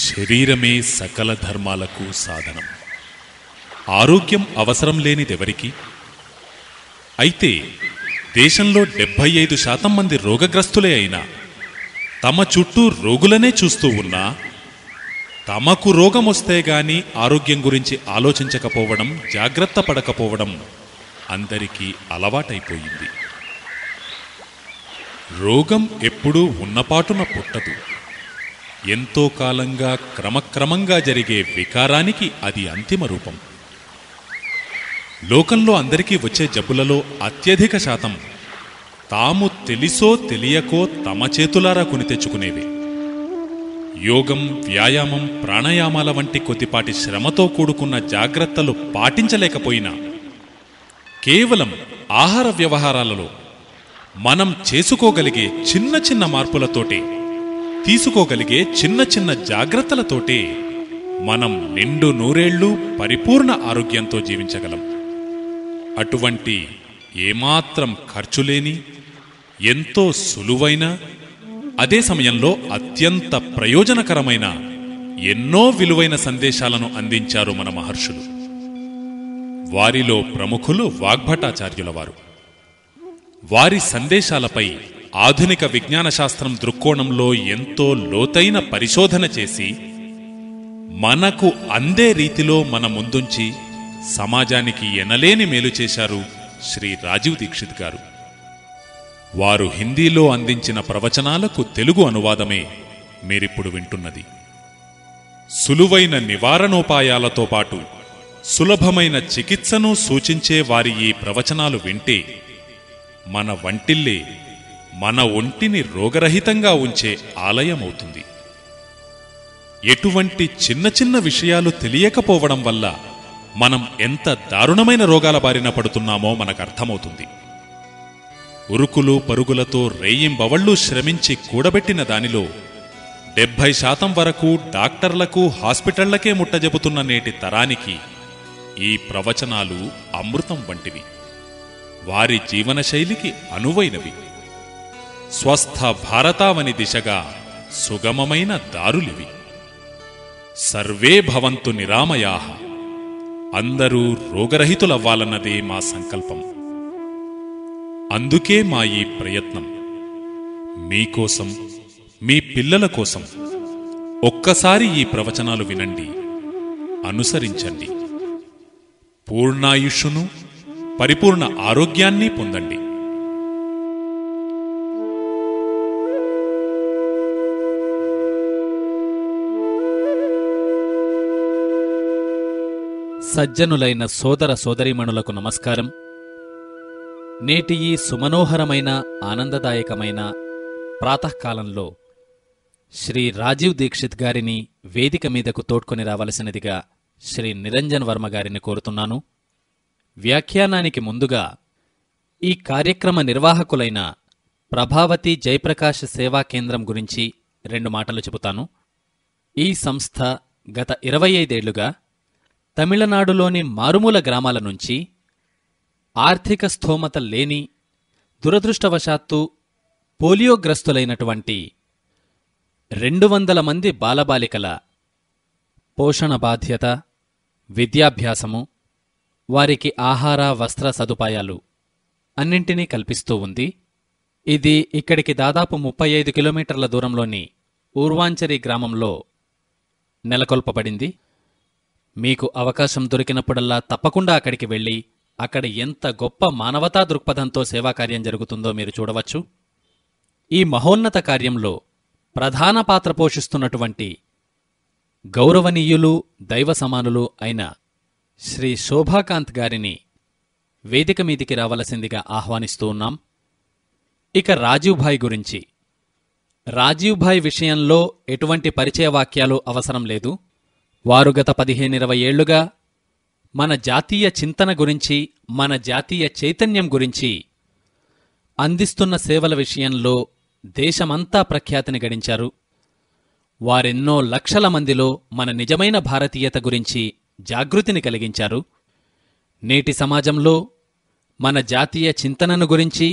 శరీరమే సకల ధర్మాలకు సాధనం ఆరోగ్యం అవసరం లేనిదెవరికి అయితే దేశంలో డెబ్భై ఐదు శాతం మంది రోగగ్రస్తులే అయినా తమ చుట్టూ రోగులనే చూస్తూ ఉన్నా తమకు రోగం వస్తే గాని ఆరోగ్యం గురించి ఆలోచించకపోవడం జాగ్రత్త పడకపోవడం అందరికీ అలవాటైపోయింది రోగం ఎప్పుడూ ఉన్నపాటున పుట్టదు ఎంతో కాలంగా క్రమక్రమంగా జరిగే వికారానికి అది అంతిమ రూపం లోకంలో అందరికీ వచ్చే జబ్బులలో అత్యధిక శాతం తాము తెలిసో తెలియకో తమ చేతులారా కొని తెచ్చుకునేవే యోగం వ్యాయామం ప్రాణాయామాల వంటి కొద్దిపాటి శ్రమతో కూడుకున్న జాగ్రత్తలు పాటించలేకపోయినా కేవలం ఆహార వ్యవహారాలలో మనం చేసుకోగలిగే చిన్న చిన్న మార్పులతోటే తీసుకోగలిగే చిన్న చిన్న జాగ్రత్తలతోటే మనం నిండు నూరేళ్లు పరిపూర్ణ ఆరోగ్యంతో జీవించగలం అటువంటి ఏమాత్రం ఖర్చులేని ఎంతో సులువైన అదే సమయంలో అత్యంత ప్రయోజనకరమైన ఎన్నో విలువైన సందేశాలను అందించారు మన మహర్షులు వారిలో ప్రముఖులు వాగ్భటాచార్యుల వారు వారి సందేశాలపై ఆధునిక విజ్ఞాన శాస్త్రం దృక్కోణంలో ఎంతో లోతైన పరిశోధన చేసి మనకు అందే రీతిలో మన ముందుంచి సమాజానికి ఎనలేని మేలు చేశారు శ్రీ రాజీవ్ దీక్షిత్ గారు వారు హిందీలో అందించిన ప్రవచనాలకు తెలుగు అనువాదమే మీరిప్పుడు వింటున్నది సులువైన నివారణోపాయాలతో పాటు సులభమైన చికిత్సను సూచించే వారి ఈ ప్రవచనాలు వింటే మన వంటిల్లే మన ఒంటిని రోగరహితంగా ఉంచే ఆలయమవుతుంది ఎటువంటి చిన్న చిన్న విషయాలు తెలియకపోవడం వల్ల మనం ఎంత దారుణమైన రోగాల బారిన పడుతున్నామో మనకు అర్థమవుతుంది ఉరుకులు పరుగులతో రేయింబవళ్లు శ్రమించి కూడబెట్టిన దానిలో డెబ్భై శాతం వరకు డాక్టర్లకు హాస్పిటళ్లకే ముట్టజెబుతున్న నేటి తరానికి ఈ ప్రవచనాలు అమృతం వంటివి వారి జీవనశైలికి అనువైనవి స్వస్థ భారతావని దిశగా సుగమమైన దారులివి సర్వే భవంతు నిరామయాహ అందరూ రోగరహితులవ్వాలన్నదే మా సంకల్పం అందుకే మా ఈ ప్రయత్నం మీకోసం మీ పిల్లల కోసం ఒక్కసారి ఈ ప్రవచనాలు వినండి అనుసరించండి పూర్ణాయుష్ను పరిపూర్ణ ఆరోగ్యాన్ని పొందండి సజ్జనులైన సోదర సోదరీమణులకు నమస్కారం నేటి ఈ సుమనోహరమైన ఆనందదాయకమైన ప్రాతకాలంలో శ్రీ రాజీవ్ దీక్షిత్ గారిని వేదిక మీదకు తోడ్కొని రావలసినదిగా శ్రీ నిరంజన్ వర్మ గారిని కోరుతున్నాను వ్యాఖ్యానానికి ముందుగా ఈ కార్యక్రమ నిర్వాహకులైన ప్రభావతి జయప్రకాష్ సేవా కేంద్రం గురించి రెండు మాటలు చెబుతాను ఈ సంస్థ గత ఇరవై ఐదేళ్లుగా తమిళనాడులోని మారుమూల గ్రామాల నుంచి ఆర్థిక స్థోమత లేని దురదృష్టవశాత్తు పోలియోగ్రస్తులైనటువంటి రెండు వందల మంది బాలబాలికల పోషణ బాధ్యత విద్యాభ్యాసము వారికి ఆహార వస్త్ర సదుపాయాలు అన్నింటినీ కల్పిస్తూ ఉంది ఇది ఇక్కడికి దాదాపు ముప్పై ఐదు కిలోమీటర్ల దూరంలోని ఊర్వాంచరి గ్రామంలో నెలకొల్పబడింది మీకు అవకాశం దొరికినప్పుడల్లా తప్పకుండా అక్కడికి వెళ్ళి అక్కడ ఎంత గొప్ప మానవతా దృక్పథంతో సేవాకార్యం జరుగుతుందో మీరు చూడవచ్చు ఈ మహోన్నత కార్యంలో ప్రధాన పాత్ర పోషిస్తున్నటువంటి గౌరవనీయులు దైవ సమానులు అయిన శ్రీ శోభాకాంత్ గారిని వేదిక మీదికి రావలసిందిగా ఆహ్వానిస్తూ ఉన్నాం ఇక రాజీవ్ భాయ్ గురించి రాజీవ్ భాయ్ విషయంలో ఎటువంటి పరిచయ వాక్యాలు అవసరం లేదు వారు గత పదిహేనిరవై ఏళ్లుగా మన జాతీయ చింతన గురించి మన జాతీయ చైతన్యం గురించి అందిస్తున్న సేవల విషయంలో దేశమంతా ప్రఖ్యాతిని గడించారు వారెన్నో లక్షల మందిలో మన నిజమైన భారతీయత గురించి జాగృతిని కలిగించారు నేటి సమాజంలో మన జాతీయ చింతనను గురించి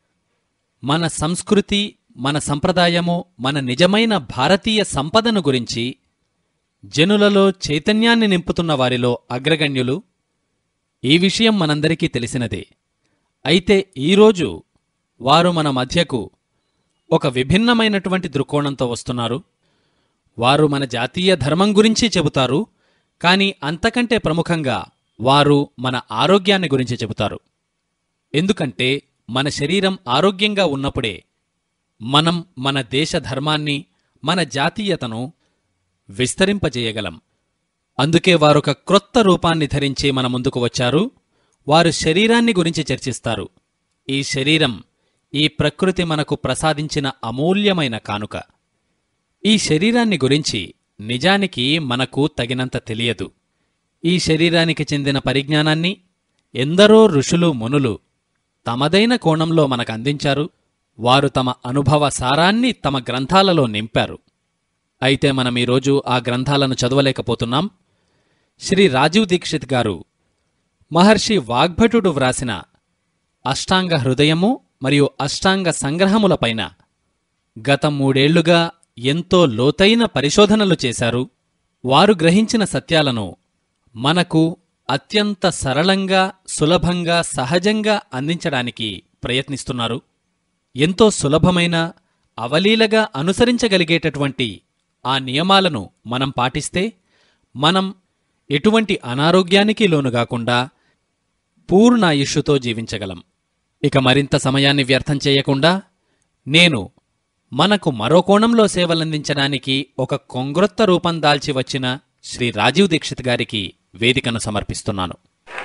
మన సంస్కృతి మన సంప్రదాయము మన నిజమైన భారతీయ సంపదను గురించి జనులలో చైతన్యాన్ని నింపుతున్న వారిలో అగ్రగణ్యులు ఈ విషయం మనందరికీ తెలిసినదే అయితే ఈరోజు వారు మన మధ్యకు ఒక విభిన్నమైనటువంటి దృక్కోణంతో వస్తున్నారు వారు మన జాతీయ ధర్మం గురించి చెబుతారు కానీ అంతకంటే ప్రముఖంగా వారు మన ఆరోగ్యాన్ని గురించి చెబుతారు ఎందుకంటే మన శరీరం ఆరోగ్యంగా ఉన్నప్పుడే మనం మన దేశ ధర్మాన్ని మన జాతీయతను విస్తరింపజేయగలం అందుకే వారొక క్రొత్త రూపాన్ని ధరించి మన ముందుకు వచ్చారు వారు శరీరాన్ని గురించి చర్చిస్తారు ఈ శరీరం ఈ ప్రకృతి మనకు ప్రసాదించిన అమూల్యమైన కానుక ఈ శరీరాన్ని గురించి నిజానికి మనకు తగినంత తెలియదు ఈ శరీరానికి చెందిన పరిజ్ఞానాన్ని ఎందరో ఋషులు మునులు తమదైన కోణంలో మనకు అందించారు వారు తమ అనుభవ సారాన్ని తమ గ్రంథాలలో నింపారు అయితే మనం ఈరోజు ఆ గ్రంథాలను చదవలేకపోతున్నాం శ్రీ రాజీవ్ దీక్షిత్ గారు మహర్షి వాగ్భటుడు వ్రాసిన అష్టాంగ హృదయము మరియు అష్టాంగ సంగ్రహములపైన గత మూడేళ్లుగా ఎంతో లోతైన పరిశోధనలు చేశారు వారు గ్రహించిన సత్యాలను మనకు అత్యంత సరళంగా సులభంగా సహజంగా అందించడానికి ప్రయత్నిస్తున్నారు ఎంతో సులభమైన అవలీలగా అనుసరించగలిగేటటువంటి ఆ నియమాలను మనం పాటిస్తే మనం ఎటువంటి అనారోగ్యానికి లోనుగాకుండా పూర్ణాయుష్యుతో జీవించగలం ఇక మరింత సమయాన్ని వ్యర్థం చేయకుండా నేను మనకు మరో కోణంలో సేవలందించడానికి ఒక కొంగ్రొత్త రూపం దాల్చి వచ్చిన శ్రీ రాజీవ్ దీక్షిత్ గారికి వేదికను సమర్పిస్తున్నాను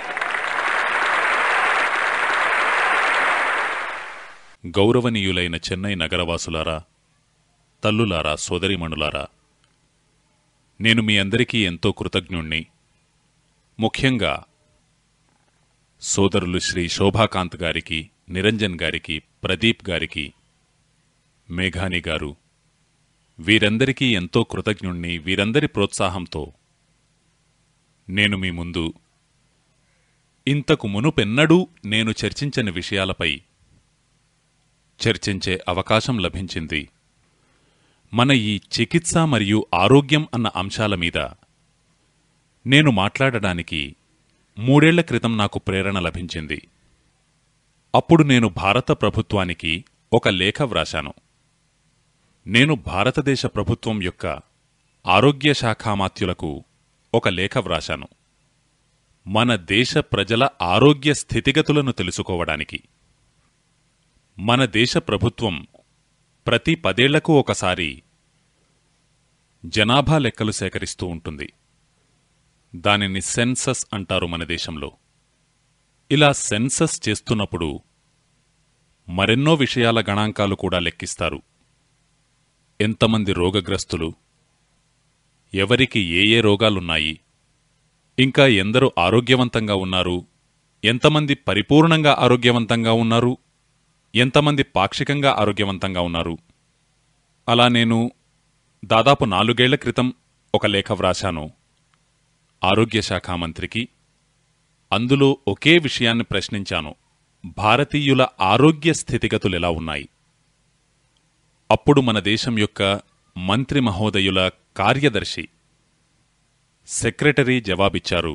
గౌరవనీయులైన చెన్నై నగరవాసులారా తల్లులారా సోదరీమణులారా నేను మీ అందరికీ ఎంతో కృతజ్ఞుణ్ణి ముఖ్యంగా సోదరులు శ్రీ శోభాకాంత్ గారికి నిరంజన్ గారికి ప్రదీప్ గారికి మేఘాని గారు వీరందరికీ ఎంతో కృతజ్ఞుణ్ణి వీరందరి ప్రోత్సాహంతో నేను మీ ముందు ఇంతకు మునుపెన్నడూ నేను చర్చించని విషయాలపై చర్చించే అవకాశం లభించింది మన ఈ చికిత్స మరియు ఆరోగ్యం అన్న అంశాల మీద నేను మాట్లాడడానికి మూడేళ్ల క్రితం నాకు ప్రేరణ లభించింది అప్పుడు నేను భారత ప్రభుత్వానికి ఒక లేఖ వ్రాశాను నేను భారతదేశ ప్రభుత్వం యొక్క ఆరోగ్య శాఖామాత్యులకు ఒక లేఖ వ్రాశాను మన దేశ ప్రజల ఆరోగ్య స్థితిగతులను తెలుసుకోవడానికి మన దేశ ప్రభుత్వం ప్రతి పదేళ్లకు ఒకసారి జనాభా లెక్కలు సేకరిస్తూ ఉంటుంది దానిని సెన్సస్ అంటారు మన దేశంలో ఇలా సెన్సస్ చేస్తున్నప్పుడు మరెన్నో విషయాల గణాంకాలు కూడా లెక్కిస్తారు ఎంతమంది రోగగ్రస్తులు ఎవరికి ఏ ఏ రోగాలున్నాయి ఇంకా ఎందరూ ఆరోగ్యవంతంగా ఉన్నారు ఎంతమంది పరిపూర్ణంగా ఆరోగ్యవంతంగా ఉన్నారు ఎంతమంది పాక్షికంగా ఆరోగ్యవంతంగా ఉన్నారు అలా నేను దాదాపు నాలుగేళ్ల క్రితం ఒక లేఖ వ్రాశాను ఆరోగ్య శాఖ మంత్రికి అందులో ఒకే విషయాన్ని ప్రశ్నించాను భారతీయుల ఆరోగ్య స్థితిగతులెలా ఉన్నాయి అప్పుడు మన దేశం యొక్క మంత్రి మహోదయుల కార్యదర్శి సెక్రటరీ జవాబిచ్చారు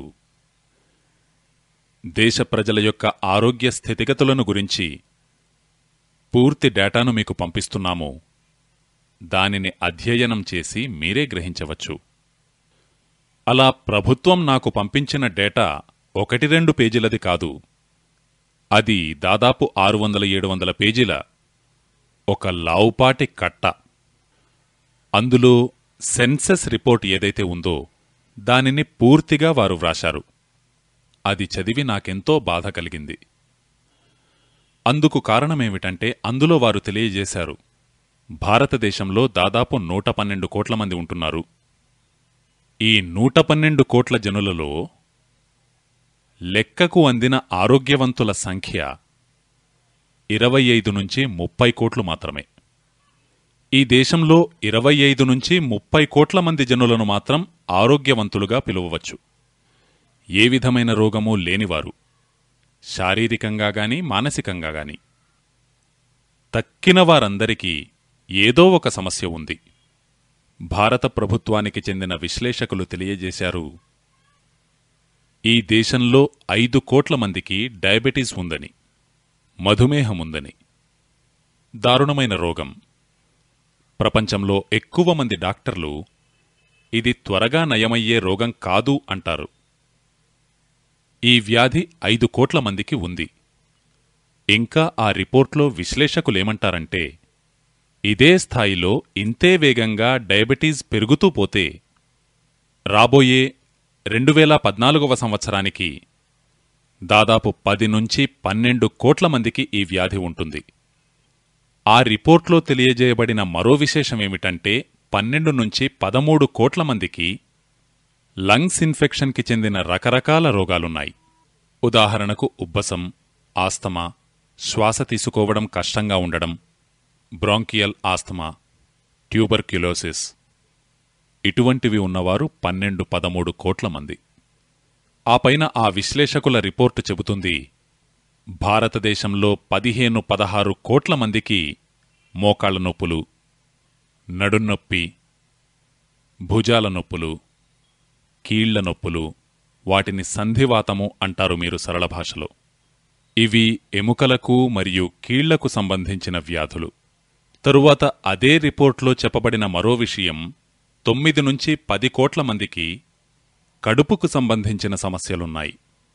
దేశ ప్రజల యొక్క ఆరోగ్య స్థితిగతులను గురించి పూర్తి డేటాను మీకు పంపిస్తున్నాము దానిని అధ్యయనం చేసి మీరే గ్రహించవచ్చు అలా ప్రభుత్వం నాకు పంపించిన డేటా ఒకటి రెండు పేజీలది కాదు అది దాదాపు ఆరు వందల ఏడు వందల పేజీల ఒక లావుపాటి కట్ట అందులో సెన్సస్ రిపోర్ట్ ఏదైతే ఉందో దానిని పూర్తిగా వారు వ్రాశారు అది చదివి నాకెంతో బాధ కలిగింది అందుకు కారణమేమిటంటే అందులో వారు తెలియజేశారు భారతదేశంలో దాదాపు నూట పన్నెండు కోట్ల మంది ఉంటున్నారు ఈ నూట పన్నెండు కోట్ల జనులలో లెక్కకు అందిన ఆరోగ్యవంతుల సంఖ్య ఇరవై ఐదు నుంచి ముప్పై కోట్లు మాత్రమే ఈ దేశంలో ఇరవై ఐదు నుంచి ముప్పై కోట్ల మంది జనులను మాత్రం ఆరోగ్యవంతులుగా పిలువవచ్చు ఏ విధమైన రోగమూ లేనివారు శారీరకంగా గాని మానసికంగా గాని తక్కిన వారందరికీ ఏదో ఒక సమస్య ఉంది భారత ప్రభుత్వానికి చెందిన విశ్లేషకులు తెలియజేశారు ఈ దేశంలో ఐదు కోట్ల మందికి డయాబెటీస్ ఉందని మధుమేహం ఉందని దారుణమైన రోగం ప్రపంచంలో ఎక్కువ మంది డాక్టర్లు ఇది త్వరగా నయమయ్యే రోగం కాదు అంటారు ఈ వ్యాధి ఐదు కోట్ల మందికి ఉంది ఇంకా ఆ రిపోర్ట్లో విశ్లేషకులేమంటారంటే ఇదే స్థాయిలో ఇంతే వేగంగా డయాబెటీస్ పెరుగుతూ పోతే రాబోయే రెండు వేల పద్నాలుగవ సంవత్సరానికి దాదాపు పది నుంచి పన్నెండు కోట్ల మందికి ఈ వ్యాధి ఉంటుంది ఆ రిపోర్ట్లో తెలియజేయబడిన మరో విశేషమేమిటంటే పన్నెండు నుంచి పదమూడు కోట్ల మందికి లంగ్స్ ఇన్ఫెక్షన్కి చెందిన రకరకాల రోగాలున్నాయి ఉదాహరణకు ఉబ్బసం ఆస్తమా శ్వాస తీసుకోవడం కష్టంగా ఉండడం బ్రాంకియల్ ఆస్తమా ట్యూబర్క్యులోసిస్ ఇటువంటివి ఉన్నవారు పన్నెండు పదమూడు కోట్ల మంది ఆ పైన ఆ విశ్లేషకుల రిపోర్టు చెబుతుంది భారతదేశంలో పదిహేను పదహారు కోట్ల మందికి మోకాళ్ల నొప్పులు నడున్నొప్పి భుజాల నొప్పులు కీళ్ల నొప్పులు వాటిని సంధివాతము అంటారు మీరు సరళ భాషలో ఇవి ఎముకలకు మరియు కీళ్లకు సంబంధించిన వ్యాధులు తరువాత అదే రిపోర్ట్లో చెప్పబడిన మరో విషయం తొమ్మిది నుంచి పది కోట్ల మందికి కడుపుకు సంబంధించిన సమస్యలున్నాయి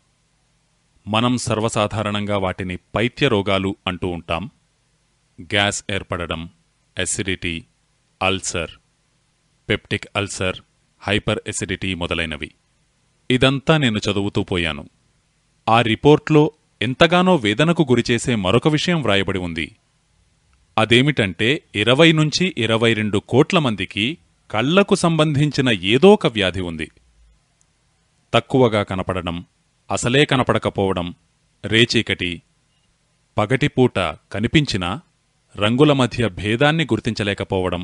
మనం సర్వసాధారణంగా వాటిని పైత్య రోగాలు అంటూ ఉంటాం గ్యాస్ ఏర్పడడం acidity ulcer peptic ulcer hyperacidity మొదలైనవి ఇదంతా నేను చదువుతూ పోయాను ఆ రిపోర్ట్లో ఎంతగానో వేదనకు గురిచేసే మరొక విషయం వ్రాయబడి ఉంది అదేమిటంటే ఇరవై నుంచి ఇరవై రెండు కోట్ల మందికి కళ్లకు సంబంధించిన ఏదో ఒక వ్యాధి ఉంది తక్కువగా కనపడడం అసలే కనపడకపోవడం రేచీకటి పగటిపూట కనిపించినా రంగుల మధ్య భేదాన్ని గుర్తించలేకపోవడం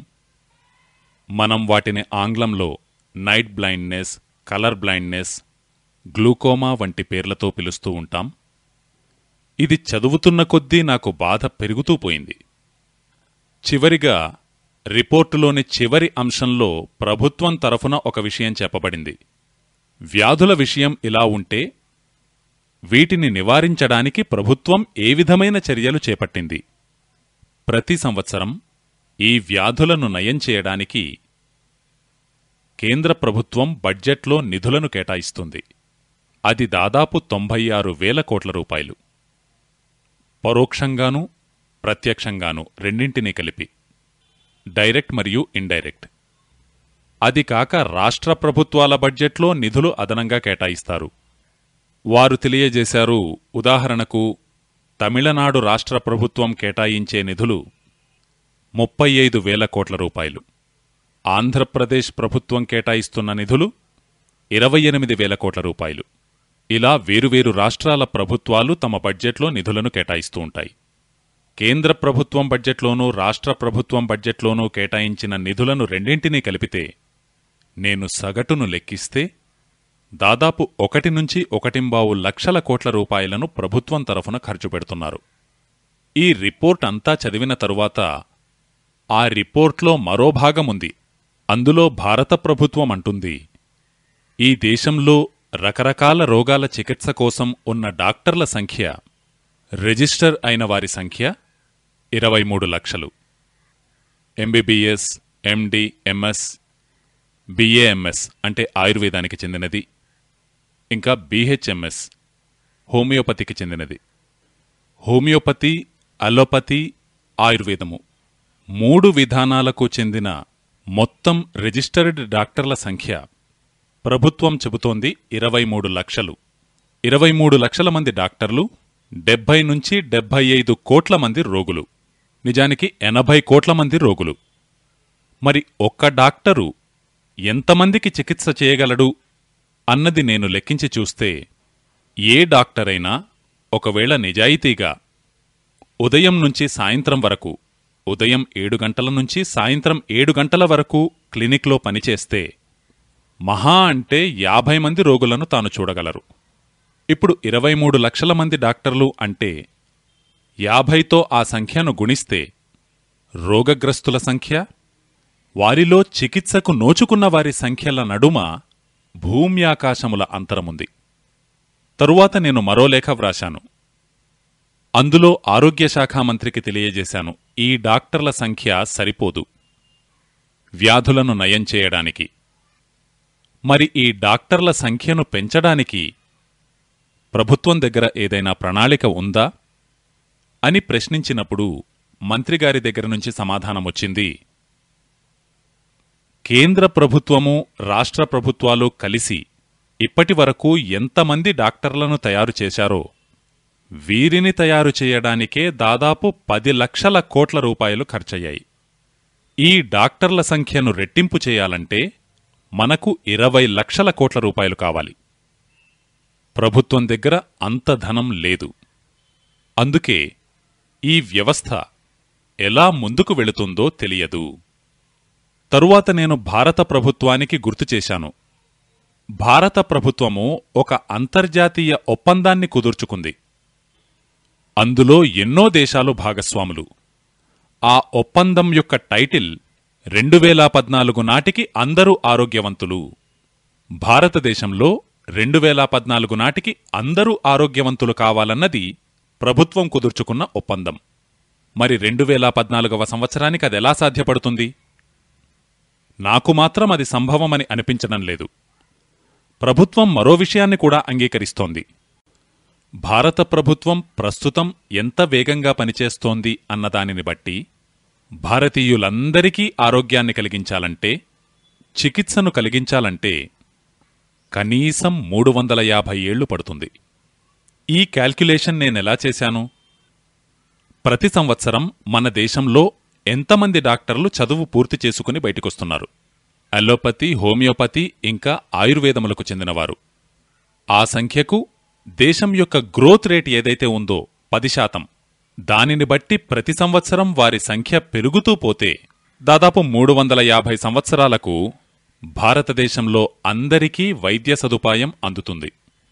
మనం వాటిని ఆంగ్లంలో night blindness colour blindness glaucoma వంటి పేర్లతో పిలుస్తూ ఉంటాం ఇది చదువుతున్న కొద్దీ నాకు బాధ పెరుగుతూ పోయింది చివరిగా రిపోర్టులోని చివరి అంశంలో ప్రభుత్వం తరఫున ఒక విషయం చెప్పబడింది వ్యాధుల విషయం ఇలా ఉంటే వీటిని నివారించడానికి ప్రభుత్వం ఏ విధమైన చర్యలు చేపట్టింది ప్రతి సంవత్సరం ఈ వ్యాధులను నయం చేయడానికి కేంద్ర ప్రభుత్వం బడ్జెట్లో నిధులను కేటాయిస్తుంది అది దాదాపు తొంభై ఆరు వేల కోట్ల రూపాయలు పరోక్షంగానూ ప్రత్యక్షంగానూ రెండింటినీ కలిపి డైరెక్ట్ మరియు ఇండైరెక్ట్ అది కాక రాష్ట్ర ప్రభుత్వాల బడ్జెట్లో నిధులు అదనంగా కేటాయిస్తారు వారు తెలియజేశారు ఉదాహరణకు తమిళనాడు రాష్ట్ర ప్రభుత్వం కేటాయించే నిధులు ముప్పై ఐదు వేల కోట్ల రూపాయలు ఆంధ్రప్రదేశ్ ప్రభుత్వం కేటాయిస్తున్న నిధులు ఇరవై ఎనిమిది వేల కోట్ల రూపాయలు ఇలా వేరువేరు రాష్ట్రాల ప్రభుత్వాలు తమ బడ్జెట్లో నిధులను కేటాయిస్తూ ఉంటాయి కేంద్ర ప్రభుత్వం బడ్జెట్లోనూ రాష్ట్ర ప్రభుత్వం బడ్జెట్లోనూ కేటాయించిన నిధులను రెండింటినీ కలిపితే నేను సగటును లెక్కిస్తే దాదాపు ఒకటి నుంచి ఒకటింబావు లక్షల కోట్ల రూపాయలను ప్రభుత్వం తరఫున ఖర్చు పెడుతున్నారు ఈ రిపోర్ట్ అంతా చదివిన తరువాత ఆ రిపోర్ట్లో మరో భాగముంది అందులో భారత ప్రభుత్వం అంటుంది ఈ దేశంలో రకరకాల రోగాల చికిత్స కోసం ఉన్న డాక్టర్ల సంఖ్య రిజిస్టర్ అయిన వారి సంఖ్య ఇరవై మూడు లక్షలు ఎంబీబీఎస్ ఎండి ఎంఎస్ బిఏఎంఎస్ అంటే ఆయుర్వేదానికి చెందినది ఇంకా బీహెచ్ఎంఎస్ హోమియోపతికి చెందినది హోమియోపతి అలోపతి ఆయుర్వేదము మూడు విధానాలకు చెందిన మొత్తం రిజిస్టర్డ్ డాక్టర్ల సంఖ్య ప్రభుత్వం చెబుతోంది ఇరవై మూడు లక్షలు ఇరవై మూడు లక్షల మంది డాక్టర్లు డెబ్బై నుంచి డెబ్బై ఐదు కోట్ల మంది రోగులు నిజానికి ఎనభై కోట్ల మంది రోగులు మరి ఒక్క డాక్టరు ఎంతమందికి చికిత్స చేయగలడు అన్నది నేను లెక్కించి చూస్తే ఏ డాక్టరైనా ఒకవేళ నిజాయితీగా ఉదయం నుంచి సాయంత్రం వరకు ఉదయం ఏడు గంటల నుంచి సాయంత్రం ఏడు గంటల వరకు క్లినిక్లో పనిచేస్తే మహా అంటే యాభై మంది రోగులను తాను చూడగలరు ఇప్పుడు ఇరవై మూడు లక్షల మంది డాక్టర్లు అంటే యాభైతో ఆ సంఖ్యను గుణిస్తే రోగగ్రస్తుల సంఖ్య వారిలో చికిత్సకు నోచుకున్న వారి సంఖ్యల నడుమ భూమ్యాకాశముల అంతరముంది తరువాత నేను మరో లేఖ వ్రాశాను అందులో ఆరోగ్య శాఖా మంత్రికి తెలియజేశాను ఈ డాక్టర్ల సంఖ్య సరిపోదు వ్యాధులను నయం చేయడానికి మరి ఈ డాక్టర్ల సంఖ్యను పెంచడానికి ప్రభుత్వం దగ్గర ఏదైనా ప్రణాళిక ఉందా అని ప్రశ్నించినప్పుడు మంత్రిగారి దగ్గర నుంచి సమాధానమొచ్చింది కేంద్ర ప్రభుత్వము రాష్ట్ర ప్రభుత్వాలు కలిసి ఇప్పటి వరకు ఎంతమంది డాక్టర్లను తయారు చేశారో వీరిని తయారు చేయడానికే దాదాపు పది లక్షల కోట్ల రూపాయలు ఖర్చయ్యాయి ఈ డాక్టర్ల సంఖ్యను రెట్టింపు చేయాలంటే మనకు ఇరవై లక్షల కోట్ల రూపాయలు కావాలి ప్రభుత్వం దగ్గర అంత ధనం లేదు అందుకే ఈ వ్యవస్థ ఎలా ముందుకు వెళుతుందో తెలియదు తరువాత నేను భారత ప్రభుత్వానికి గుర్తు చేశాను భారత ప్రభుత్వము ఒక అంతర్జాతీయ ఒప్పందాన్ని కుదుర్చుకుంది అందులో ఎన్నో దేశాలు భాగస్వాములు ఆ ఒప్పందం యొక్క టైటిల్ రెండు వేల పద్నాలుగు నాటికి అందరూ ఆరోగ్యవంతులు భారతదేశంలో రెండు వేల పద్నాలుగు నాటికి అందరూ ఆరోగ్యవంతులు కావాలన్నది ప్రభుత్వం కుదుర్చుకున్న ఒప్పందం మరి రెండు వేల పద్నాలుగవ సంవత్సరానికి అదెలా సాధ్యపడుతుంది నాకు మాత్రం అది సంభవమని అనిపించడం లేదు ప్రభుత్వం మరో విషయాన్ని కూడా అంగీకరిస్తోంది భారత ప్రభుత్వం ప్రస్తుతం ఎంత వేగంగా పనిచేస్తోంది అన్నదానిని బట్టి భారతీయులందరికీ ఆరోగ్యాన్ని కలిగించాలంటే చికిత్సను కలిగించాలంటే కనీసం మూడు వందల యాభై ఏళ్లు పడుతుంది ఈ క్యాల్క్యులేషన్ నేనెలా చేశాను ప్రతి సంవత్సరం మన దేశంలో ఎంతమంది డాక్టర్లు చదువు పూర్తి చేసుకుని బయటికొస్తున్నారు అలోపతి హోమియోపతి ఇంకా ఆయుర్వేదములకు చెందినవారు ఆ సంఖ్యకు దేశం యొక్క గ్రోత్ రేట్ ఏదైతే ఉందో పది శాతం దానిని బట్టి ప్రతి సంవత్సరం వారి సంఖ్య పెరుగుతూ పోతే దాదాపు మూడు వందల యాభై సంవత్సరాలకు భారతదేశంలో అందరికీ వైద్య సదుపాయం అందుతుంది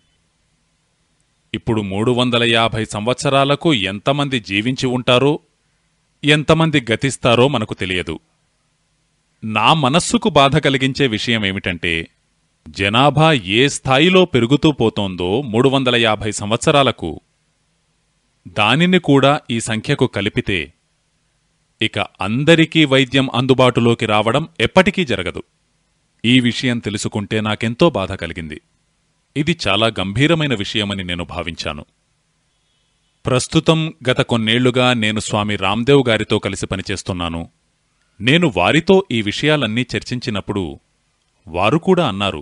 ఇప్పుడు మూడు వందల యాభై సంవత్సరాలకు ఎంతమంది జీవించి ఉంటారో ఎంతమంది గతిస్తారో మనకు తెలియదు నా మనస్సుకు బాధ కలిగించే విషయమేమిటంటే జనాభా ఏ స్థాయిలో పెరుగుతూ పోతోందో మూడు వందల యాభై సంవత్సరాలకు దానిని కూడా ఈ సంఖ్యకు కలిపితే ఇక అందరికీ వైద్యం అందుబాటులోకి రావడం ఎప్పటికీ జరగదు ఈ విషయం తెలుసుకుంటే నాకెంతో బాధ కలిగింది ఇది చాలా గంభీరమైన విషయమని నేను భావించాను ప్రస్తుతం గత కొన్నేళ్లుగా నేను స్వామి రామ్దేవ్ గారితో కలిసి పనిచేస్తున్నాను నేను వారితో ఈ విషయాలన్నీ చర్చించినప్పుడు వారు కూడా అన్నారు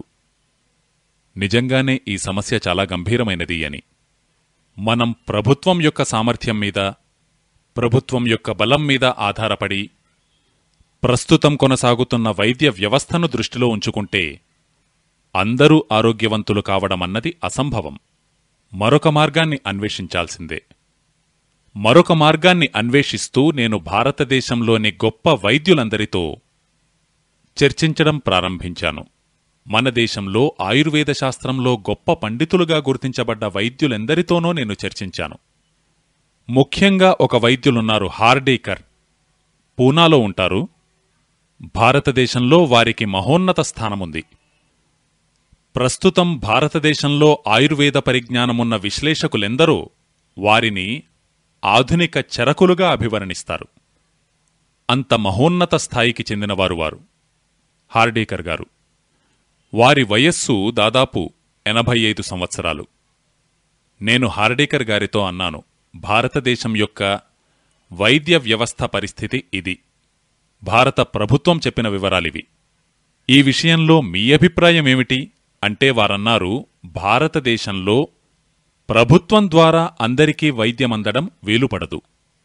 నిజంగానే ఈ సమస్య చాలా గంభీరమైనది అని మనం ప్రభుత్వం యొక్క సామర్థ్యం మీద ప్రభుత్వం యొక్క బలం మీద ఆధారపడి ప్రస్తుతం కొనసాగుతున్న వైద్య వ్యవస్థను దృష్టిలో ఉంచుకుంటే అందరూ ఆరోగ్యవంతులు కావడమన్నది అసంభవం మరొక మార్గాన్ని అన్వేషించాల్సిందే మరొక మార్గాన్ని అన్వేషిస్తూ నేను భారతదేశంలోని గొప్ప వైద్యులందరితో చర్చించడం ప్రారంభించాను మన దేశంలో ఆయుర్వేద శాస్త్రంలో గొప్ప పండితులుగా గుర్తించబడ్డ వైద్యులెందరితోనో నేను చర్చించాను ముఖ్యంగా ఒక వైద్యులున్నారు హార్డేకర్ పూనాలో ఉంటారు భారతదేశంలో వారికి మహోన్నత స్థానముంది ప్రస్తుతం భారతదేశంలో ఆయుర్వేద పరిజ్ఞానమున్న విశ్లేషకులెందరో వారిని ఆధునిక చరకులుగా అభివర్ణిస్తారు అంత మహోన్నత స్థాయికి చెందినవారు వారు హార్డేకర్ గారు వారి వయస్సు దాదాపు ఎనభై ఐదు సంవత్సరాలు నేను హార్డేకర్ గారితో అన్నాను భారతదేశం యొక్క వైద్య వ్యవస్థ పరిస్థితి ఇది భారత ప్రభుత్వం చెప్పిన వివరాలివి ఈ విషయంలో మీ అభిప్రాయం ఏమిటి అంటే వారన్నారు భారతదేశంలో ప్రభుత్వం ద్వారా అందరికీ వైద్యమందడం వీలుపడదు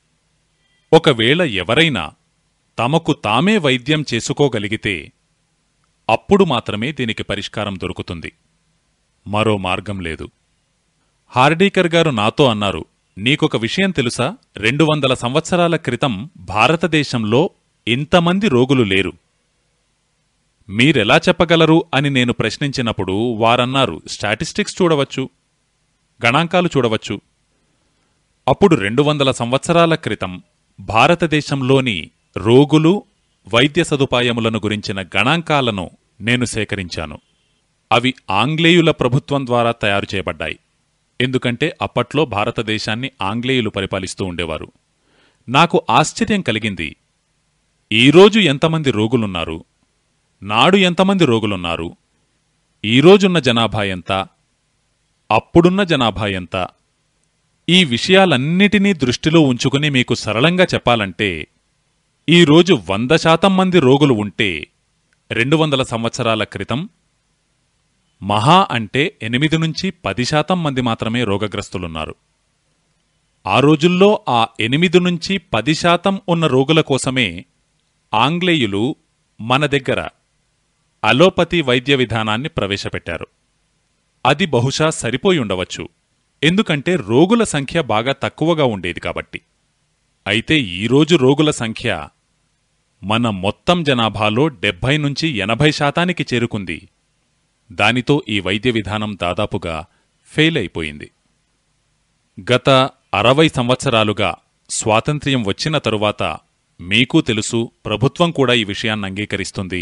ఒకవేళ ఎవరైనా తమకు తామే వైద్యం చేసుకోగలిగితే అప్పుడు మాత్రమే దీనికి పరిష్కారం దొరుకుతుంది మరో మార్గం లేదు హార్డీకర్ గారు నాతో అన్నారు నీకొక విషయం తెలుసా రెండు వందల సంవత్సరాల క్రితం భారతదేశంలో ఇంతమంది రోగులు లేరు మీరెలా చెప్పగలరు అని నేను ప్రశ్నించినప్పుడు వారన్నారు స్టాటిస్టిక్స్ చూడవచ్చు గణాంకాలు చూడవచ్చు అప్పుడు రెండు వందల సంవత్సరాల క్రితం భారతదేశంలోని రోగులు వైద్య సదుపాయములను గురించిన గణాంకాలను నేను సేకరించాను అవి ఆంగ్లేయుల ప్రభుత్వం ద్వారా తయారు చేయబడ్డాయి ఎందుకంటే అప్పట్లో భారతదేశాన్ని ఆంగ్లేయులు పరిపాలిస్తూ ఉండేవారు నాకు ఆశ్చర్యం కలిగింది ఈరోజు ఎంతమంది రోగులున్నారు నాడు ఎంతమంది రోగులున్నారు ఈరోజున్న జనాభా ఎంత అప్పుడున్న జనాభా ఎంత ఈ విషయాలన్నిటినీ దృష్టిలో ఉంచుకుని మీకు సరళంగా చెప్పాలంటే ఈరోజు వంద శాతం మంది రోగులు ఉంటే రెండు వందల సంవత్సరాల క్రితం మహా అంటే ఎనిమిది నుంచి పది శాతం మంది మాత్రమే రోగగ్రస్తులున్నారు ఆ రోజుల్లో ఆ ఎనిమిది నుంచి పది శాతం ఉన్న రోగుల కోసమే ఆంగ్లేయులు మన దగ్గర అలోపతి వైద్య విధానాన్ని ప్రవేశపెట్టారు అది బహుశా సరిపోయి ఉండవచ్చు ఎందుకంటే రోగుల సంఖ్య బాగా తక్కువగా ఉండేది కాబట్టి అయితే ఈరోజు రోగుల సంఖ్య మన మొత్తం జనాభాలో డెబ్భై నుంచి ఎనభై శాతానికి చేరుకుంది దానితో ఈ వైద్య విధానం దాదాపుగా ఫెయిల్ అయిపోయింది గత అరవై సంవత్సరాలుగా స్వాతంత్ర్యం వచ్చిన తరువాత మీకు తెలుసు ప్రభుత్వం కూడా ఈ విషయాన్ని అంగీకరిస్తుంది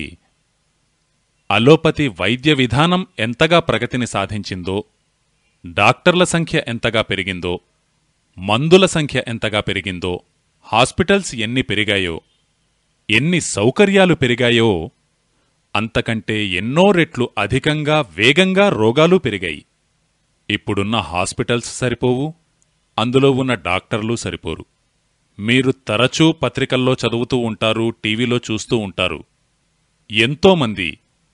అలోపతి వైద్య విధానం ఎంతగా ప్రగతిని సాధించిందో డాక్టర్ల సంఖ్య ఎంతగా పెరిగిందో మందుల సంఖ్య ఎంతగా పెరిగిందో హాస్పిటల్స్ ఎన్ని పెరిగాయో ఎన్ని సౌకర్యాలు పెరిగాయో అంతకంటే ఎన్నో రెట్లు అధికంగా వేగంగా రోగాలు పెరిగాయి ఇప్పుడున్న హాస్పిటల్స్ సరిపోవు అందులో ఉన్న డాక్టర్లు సరిపోరు మీరు తరచూ పత్రికల్లో చదువుతూ ఉంటారు టీవీలో చూస్తూ ఉంటారు ఎంతోమంది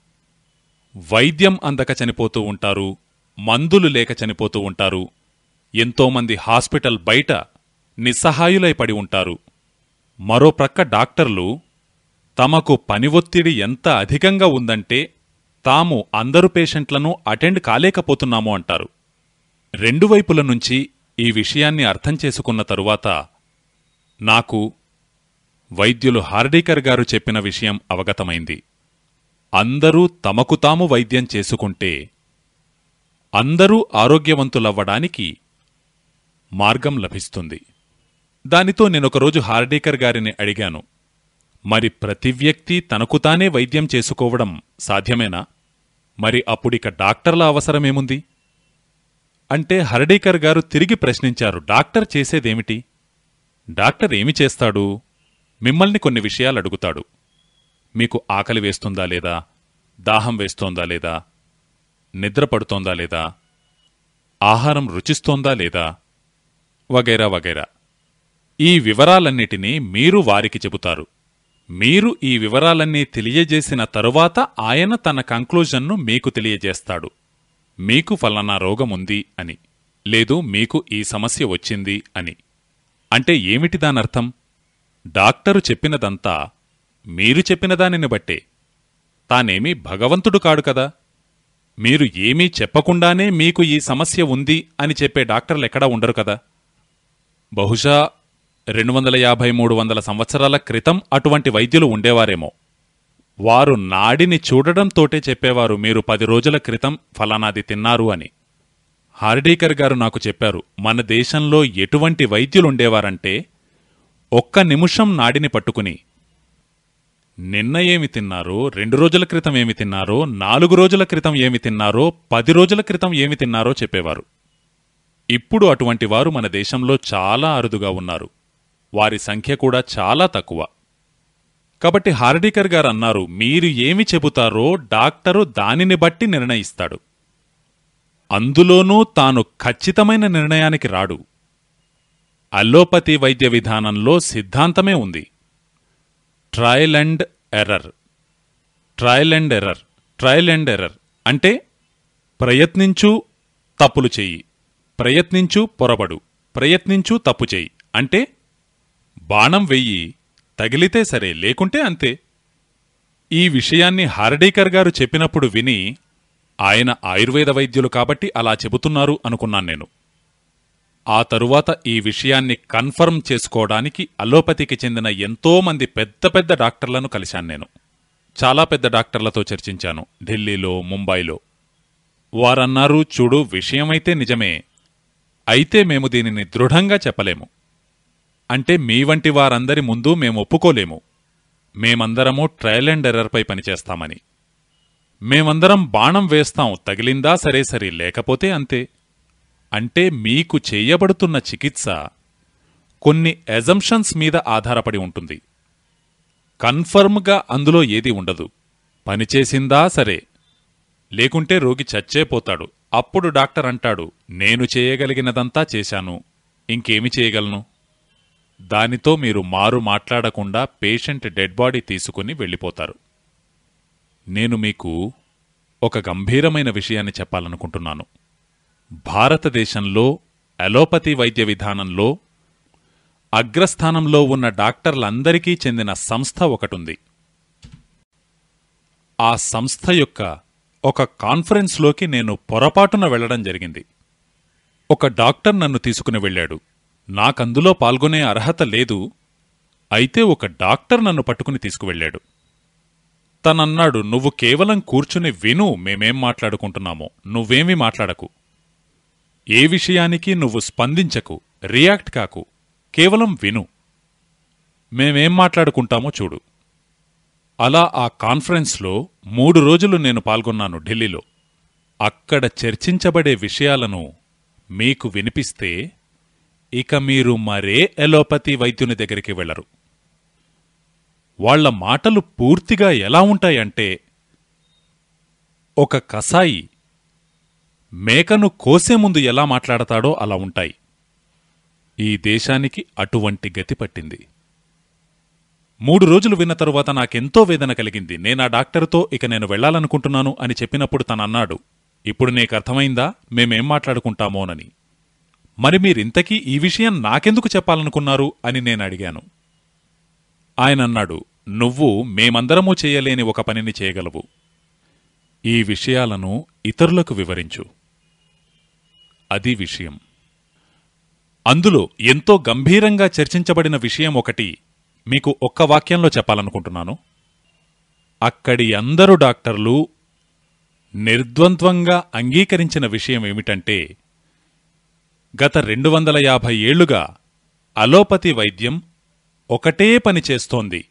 వైద్యం అందక చనిపోతూ ఉంటారు మందులు లేక చనిపోతూ ఉంటారు ఎంతోమంది హాస్పిటల్ బయట నిస్సహాయులై పడి ఉంటారు మరో ప్రక్క డాక్టర్లు తమకు పని ఒత్తిడి ఎంత అధికంగా ఉందంటే తాము అందరు పేషెంట్లను అటెండ్ కాలేకపోతున్నాము అంటారు రెండు వైపుల నుంచి ఈ విషయాన్ని అర్థం చేసుకున్న తరువాత నాకు వైద్యులు హార్డీకర్ గారు చెప్పిన విషయం అవగతమైంది అందరూ తమకు తాము వైద్యం చేసుకుంటే అందరూ ఆరోగ్యవంతులవ్వడానికి మార్గం లభిస్తుంది దానితో నేనొకరోజు హార్డీకర్ గారిని అడిగాను మరి ప్రతి వ్యక్తి తనకు తానే వైద్యం చేసుకోవడం సాధ్యమేనా మరి అప్పుడిక డాక్టర్ల అవసరమేముంది అంటే హర్డీకర్ గారు తిరిగి ప్రశ్నించారు డాక్టర్ చేసేదేమిటి డాక్టర్ ఏమి చేస్తాడు మిమ్మల్ని కొన్ని విషయాలు అడుగుతాడు మీకు ఆకలి వేస్తుందా లేదా దాహం వేస్తోందా లేదా నిద్ర పడుతోందా లేదా ఆహారం రుచిస్తోందా లేదా వగైరా వగైరా ఈ వివరాలన్నిటినీ మీరు వారికి చెబుతారు మీరు ఈ వివరాలన్నీ తెలియజేసిన తరువాత ఆయన తన కంక్లూజన్ను మీకు తెలియజేస్తాడు మీకు ఫలానా రోగముంది అని లేదు మీకు ఈ సమస్య వచ్చింది అని అంటే ఏమిటి దానర్థం డాక్టరు చెప్పినదంతా మీరు చెప్పిన దానిని బట్టే తానేమీ భగవంతుడు కాడు కదా మీరు ఏమీ చెప్పకుండానే మీకు ఈ సమస్య ఉంది అని చెప్పే డాక్టర్లెక్కడా ఉండరు కదా బహుశా రెండు వందల యాభై మూడు వందల సంవత్సరాల క్రితం అటువంటి వైద్యులు ఉండేవారేమో వారు నాడిని చూడడంతోటే చెప్పేవారు మీరు పది రోజుల క్రితం ఫలానాది తిన్నారు అని హార్డీకర్ గారు నాకు చెప్పారు మన దేశంలో ఎటువంటి వైద్యులుండేవారంటే ఒక్క నిమిషం నాడిని పట్టుకుని నిన్న ఏమి తిన్నారో రెండు రోజుల క్రితం ఏమి తిన్నారో నాలుగు రోజుల క్రితం ఏమి తిన్నారో పది రోజుల క్రితం ఏమి తిన్నారో చెప్పేవారు ఇప్పుడు అటువంటి వారు మన దేశంలో చాలా అరుదుగా ఉన్నారు వారి సంఖ్య కూడా చాలా తక్కువ కాబట్టి హార్డీకర్ గారు అన్నారు మీరు ఏమి చెబుతారో డాక్టరు దానిని బట్టి నిర్ణయిస్తాడు అందులోనూ తాను ఖచ్చితమైన నిర్ణయానికి రాడు అల్లోపతి వైద్య విధానంలో సిద్ధాంతమే ఉంది trial and error trial and error trial and error అంటే ప్రయత్నించు తప్పులు చెయ్యి ప్రయత్నించు పొరబడు ప్రయత్నించు తప్పు చెయ్యి అంటే బాణం వెయ్యి తగిలితే సరే లేకుంటే అంతే ఈ విషయాన్ని హార్డీకర్ గారు చెప్పినప్పుడు విని ఆయన ఆయుర్వేద వైద్యులు కాబట్టి అలా చెబుతున్నారు అనుకున్నాను నేను ఆ తరువాత ఈ విషయాన్ని కన్ఫర్మ్ చేసుకోవడానికి అలోపతికి చెందిన ఎంతో మంది పెద్ద పెద్ద డాక్టర్లను కలిశాను నేను చాలా పెద్ద డాక్టర్లతో చర్చించాను ఢిల్లీలో ముంబైలో వారన్నారు చూడు విషయమైతే నిజమే అయితే మేము దీనిని దృఢంగా చెప్పలేము అంటే మీ వంటి వారందరి ముందు మేము ఒప్పుకోలేము మేమందరము ట్రయల్ అండ్ ఎర్రర్పై పనిచేస్తామని మేమందరం బాణం వేస్తాం తగిలిందా సరే సరే లేకపోతే అంతే అంటే మీకు చేయబడుతున్న చికిత్స కొన్ని ఎజంప్షన్స్ మీద ఆధారపడి ఉంటుంది కన్ఫర్మ్గా అందులో ఏది ఉండదు పనిచేసిందా సరే లేకుంటే రోగి చచ్చేపోతాడు అప్పుడు డాక్టర్ అంటాడు నేను చేయగలిగినదంతా చేశాను ఇంకేమి చేయగలను దానితో మీరు మారు మాట్లాడకుండా పేషెంట్ డెడ్ బాడీ తీసుకుని వెళ్ళిపోతారు నేను మీకు ఒక గంభీరమైన విషయాన్ని చెప్పాలనుకుంటున్నాను భారతదేశంలో అలోపతి వైద్య విధానంలో అగ్రస్థానంలో ఉన్న డాక్టర్లందరికీ చెందిన సంస్థ ఒకటుంది ఆ సంస్థ యొక్క ఒక కాన్ఫరెన్స్లోకి నేను పొరపాటున వెళ్లడం జరిగింది ఒక డాక్టర్ నన్ను తీసుకుని వెళ్ళాడు నాకందులో పాల్గొనే అర్హత లేదు అయితే ఒక డాక్టర్ నన్ను పట్టుకుని తీసుకువెళ్ళాడు తనన్నాడు నువ్వు కేవలం కూర్చుని విను మేమేం మాట్లాడుకుంటున్నామో నువ్వేమీ మాట్లాడకు ఏ విషయానికి నువ్వు స్పందించకు రియాక్ట్ కాకు కేవలం విను మేమేం మాట్లాడుకుంటామో చూడు అలా ఆ కాన్ఫరెన్స్లో మూడు రోజులు నేను పాల్గొన్నాను ఢిల్లీలో అక్కడ చర్చించబడే విషయాలను మీకు వినిపిస్తే ఇక మీరు మరే ఎలోపతి వైద్యుని దగ్గరికి వెళ్లరు వాళ్ల మాటలు పూర్తిగా ఎలా ఉంటాయంటే ఒక కసాయి మేకను కోసే ముందు ఎలా మాట్లాడతాడో అలా ఉంటాయి ఈ దేశానికి అటువంటి గతి పట్టింది మూడు రోజులు విన్న తరువాత నాకెంతో వేదన కలిగింది నేనా డాక్టరుతో ఇక నేను వెళ్లాలనుకుంటున్నాను అని చెప్పినప్పుడు తనన్నాడు ఇప్పుడు నీకు అర్థమైందా మేమేం మాట్లాడుకుంటామోనని మరి మీరింతకీ ఈ విషయం నాకెందుకు చెప్పాలనుకున్నారు అని నేను అడిగాను ఆయనన్నాడు నువ్వు మేమందరమూ చేయలేని ఒక పనిని చేయగలవు ఈ విషయాలను ఇతరులకు వివరించు అది విషయం అందులో ఎంతో గంభీరంగా చర్చించబడిన విషయం ఒకటి మీకు ఒక్క వాక్యంలో చెప్పాలనుకుంటున్నాను అక్కడి అందరు డాక్టర్లు నిర్ద్వంద్వంగా అంగీకరించిన విషయం ఏమిటంటే గత రెండు వందల యాభై ఏళ్లుగా అలోపతి వైద్యం ఒకటే పని చేస్తోంది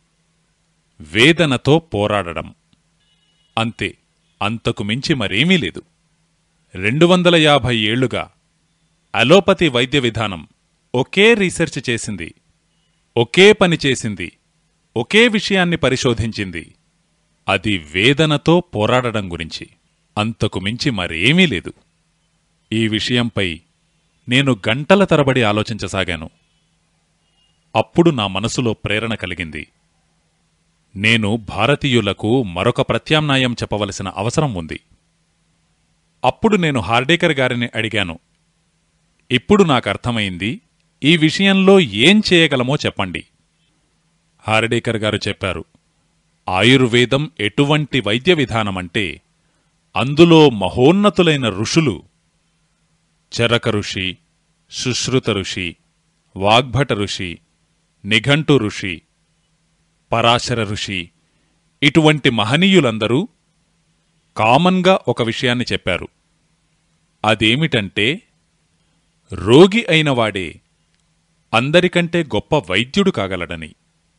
వేదనతో పోరాడడం అంతే అంతకు మించి మరేమీ లేదు రెండు వందల యాభై ఏళ్లుగా అలోపతి వైద్య విధానం ఒకే రీసెర్చ్ చేసింది ఒకే పని చేసింది ఒకే విషయాన్ని పరిశోధించింది అది వేదనతో పోరాడడం గురించి అంతకు మించి మరేమీ లేదు ఈ విషయంపై నేను గంటల తరబడి ఆలోచించసాగాను అప్పుడు నా మనసులో ప్రేరణ కలిగింది నేను భారతీయులకు మరొక ప్రత్యామ్నాయం చెప్పవలసిన అవసరం ఉంది అప్పుడు నేను హార్డేకర్ గారిని అడిగాను ఇప్పుడు నాకర్థమైంది ఈ విషయంలో ఏం చేయగలమో చెప్పండి హార్డేకర్ గారు చెప్పారు ఆయుర్వేదం ఎటువంటి వైద్య విధానమంటే అందులో మహోన్నతులైన ఋషులు చరక ఋషి సుశ్రుత ఋషి వాగ్భట ఋషి నిఘంటు ఋషి పరాశర ఋషి ఇటువంటి మహనీయులందరూ కామన్గా ఒక విషయాన్ని చెప్పారు అదేమిటంటే రోగి అయినవాడే అందరికంటే గొప్ప వైద్యుడు కాగలడని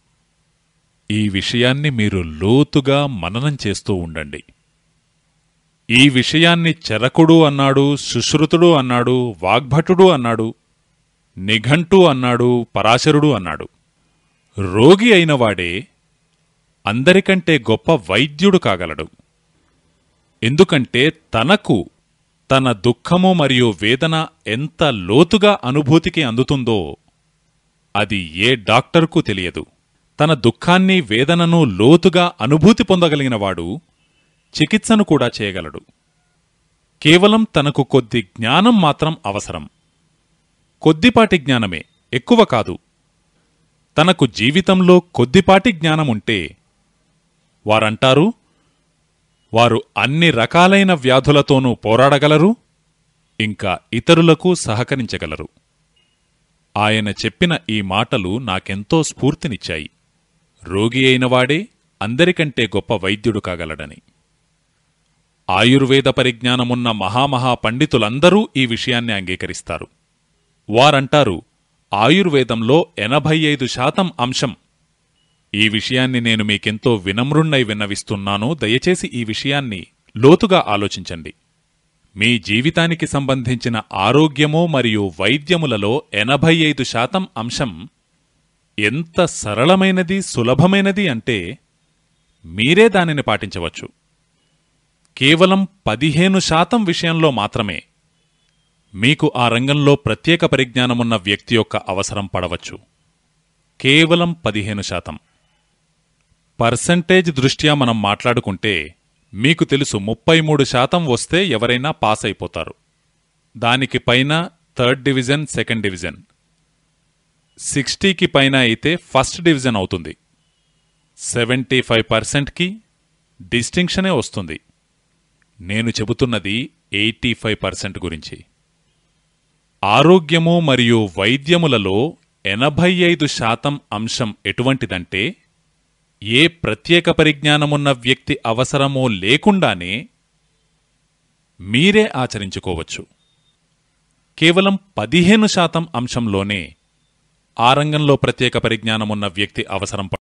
ఈ విషయాన్ని మీరు లోతుగా మననం చేస్తూ ఉండండి ఈ విషయాన్ని చరకుడు అన్నాడు సుశ్రుతుడు అన్నాడు వాగ్భటుడు అన్నాడు నిఘంటు అన్నాడు పరాశరుడు అన్నాడు రోగి అయినవాడే అందరికంటే గొప్ప వైద్యుడు కాగలడు ఎందుకంటే తనకు తన దుఃఖము మరియు వేదన ఎంత లోతుగా అనుభూతికి అందుతుందో అది ఏ డాక్టర్కు తెలియదు తన దుఃఖాన్ని వేదనను లోతుగా అనుభూతి పొందగలిగినవాడు చికిత్సను కూడా చేయగలడు కేవలం తనకు కొద్ది జ్ఞానం మాత్రం అవసరం కొద్దిపాటి జ్ఞానమే ఎక్కువ కాదు తనకు జీవితంలో కొద్దిపాటి జ్ఞానముంటే వారంటారు వారు అన్ని రకాలైన వ్యాధులతోనూ పోరాడగలరు ఇంకా ఇతరులకు సహకరించగలరు ఆయన చెప్పిన ఈ మాటలు నాకెంతో స్ఫూర్తినిచ్చాయి రోగి అయినవాడే అందరికంటే గొప్ప వైద్యుడు కాగలడని ఆయుర్వేద పరిజ్ఞానమున్న మహామహా పండితులందరూ ఈ విషయాన్ని అంగీకరిస్తారు వారంటారు ఆయుర్వేదంలో ఎనభై ఐదు శాతం అంశం ఈ విషయాన్ని నేను మీకెంతో వినమ్రుణ్ణై విన్నవిస్తున్నాను దయచేసి ఈ విషయాన్ని లోతుగా ఆలోచించండి మీ జీవితానికి సంబంధించిన ఆరోగ్యము మరియు వైద్యములలో ఎనభై ఐదు శాతం అంశం ఎంత సరళమైనది సులభమైనది అంటే మీరే దానిని పాటించవచ్చు కేవలం పదిహేను శాతం విషయంలో మాత్రమే మీకు ఆ రంగంలో ప్రత్యేక పరిజ్ఞానమున్న వ్యక్తి యొక్క అవసరం పడవచ్చు కేవలం పదిహేను శాతం పర్సంటేజ్ దృష్ట్యా మనం మాట్లాడుకుంటే మీకు తెలుసు ముప్పై మూడు శాతం వస్తే ఎవరైనా పాస్ అయిపోతారు దానికి పైన థర్డ్ డివిజన్ సెకండ్ డివిజన్ సిక్స్టీకి పైన అయితే ఫస్ట్ డివిజన్ అవుతుంది సెవెంటీ ఫైవ్ పర్సెంట్కి డిస్టింక్షనే వస్తుంది నేను చెబుతున్నది ఎయిటీ ఫైవ్ పర్సెంట్ గురించి ఆరోగ్యము మరియు వైద్యములలో ఎనభై ఐదు శాతం అంశం ఎటువంటిదంటే ఏ ప్రత్యేక పరిజ్ఞానమున్న వ్యక్తి అవసరమో లేకుండానే మీరే ఆచరించుకోవచ్చు కేవలం పదిహేను శాతం అంశంలోనే ఆ రంగంలో ప్రత్యేక పరిజ్ఞానమున్న వ్యక్తి అవసరం